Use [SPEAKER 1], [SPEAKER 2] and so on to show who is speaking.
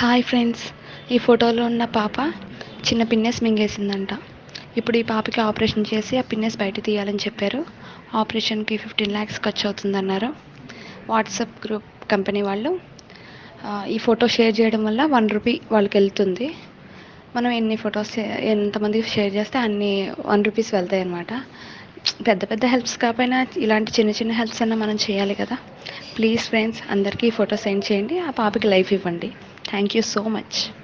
[SPEAKER 1] hi friends ఈ ఫోటోలో ఉన్న పాప చిన్న పిన్నెస్ మింగేసిందంట ఇప్పుడు ఈ పాపకి ఆపరేషన్ చేసి ఆ పిన్నెస్ బయట తీయాలని చెప్పారు ఆపరేషన్కి ఫిఫ్టీన్ ల్యాక్స్ ఖర్చు అవుతుందన్నారు వాట్సాప్ గ్రూప్ కంపెనీ వాళ్ళు ఆ, ఈ ఫోటో షేర్ చేయడం వల్ల వన్ రూపీ వాళ్ళకి వెళ్తుంది మనం ఎన్ని ఫొటోస్ ఎంతమందికి షేర్ చేస్తే అన్ని వన్ రూపీస్ వెళ్తాయి అన్నమాట పెద్ద పెద్ద హెల్ప్స్ కాకపోయినా ఇలాంటి చిన్న చిన్న హెల్ప్స్ అన్న మనం చేయాలి కదా ప్లీజ్ ఫ్రెండ్స్ అందరికీ ఈ ఫోటో సెండ్ చేయండి ఆ పాపకి లైఫ్ ఇవ్వండి థ్యాంక్ యూ సో మచ్